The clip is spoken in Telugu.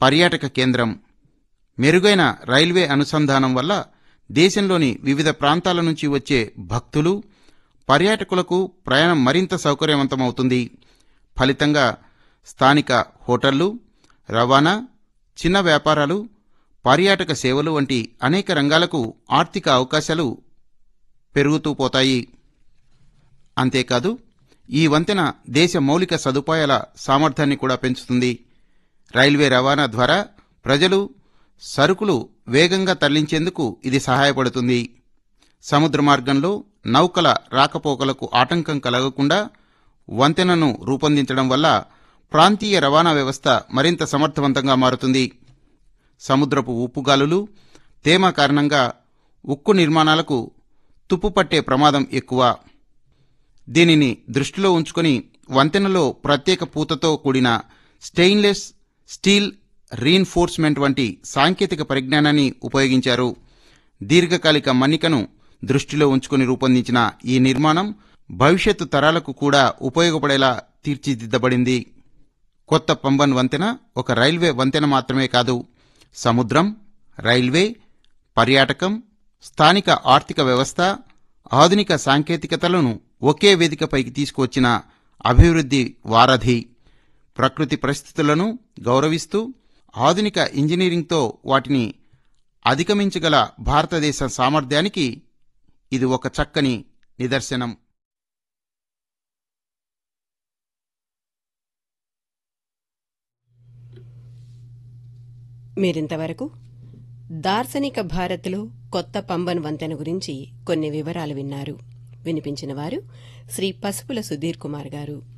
పర్యాటక కేంద్రం మెరుగైన రైల్వే అనుసంధానం వల్ల దేశంలోని వివిధ ప్రాంతాల నుంచి వచ్చే భక్తులు పర్యాటకులకు ప్రయాణం మరింత సౌకర్యవంతమవుతుంది ఫలితంగా స్థానిక హోటళ్లు రవాణా చిన్న వ్యాపారాలు పర్యాటక సేవలు వంటి అనేక రంగాలకు ఆర్థిక అవకాశాలు పెరుగుతూ పోతాయి అంతేకాదు ఈ వంతెన దేశ మౌలిక సదుపాయాల సామర్థ్యాన్ని కూడా పెంచుతుంది రైల్వే రవాణా ద్వారా ప్రజలు సరుకులు వేగంగా తరలించేందుకు ఇది సహాయపడుతుంది సముద్ర మార్గంలో నౌకల రాకపోకలకు ఆటంకం కలగకుండా వంతెనను రూపొందించడం వల్ల ప్రాంతీయ రవాణా వ్యవస్థ మరింత సమర్థవంతంగా మారుతుంది సముద్రపు ఉప్పుగాలులు తేమ కారణంగా ఉక్కు నిర్మాణాలకు తుప్పుపట్టే ప్రమాదం ఎక్కువ దీనిని దృష్టిలో ఉంచుకొని వంతెనలో ప్రత్యేక పూతతో కూడిన స్టెయిన్లెస్ స్టీల్ రీన్ఫోర్స్మెంట్ వంటి సాంకేతిక పరిజ్ఞానాన్ని ఉపయోగించారు దీర్ఘకాలిక మన్నికను దృష్టిలో ఉంచుకుని రూపొందించిన ఈ నిర్మాణం భవిష్యత్తు తరాలకు కూడా ఉపయోగపడేలా తీర్చిదిద్దబడింది కొత్త పంబన్ వంతెన ఒక రైల్వే వంతెన మాత్రమే కాదు సముద్రం రైల్వే పర్యాటకం స్థానిక ఆర్థిక వ్యవస్థ ఆధునిక సాంకేతికతలను ఒకే వేదికపైకి తీసుకువచ్చిన అభివృద్ధి వారధి ప్రకృతి పరిస్థితులను గౌరవిస్తూ ఆధునిక ఇంజనీరింగ్తో వాటిని అధిగమించగల భారతదేశ సామర్థ్యానికి ఇది ఒక చక్కని నిదర్శనం మీరింతవరకు దార్శనిక భారత్లో కొత్త పంబన్ వంతెన గురించి కొన్ని వివరాలు విన్నారు వినిపించిన వారు శ్రీ పసుపుల సుధీర్ కుమార్ గారు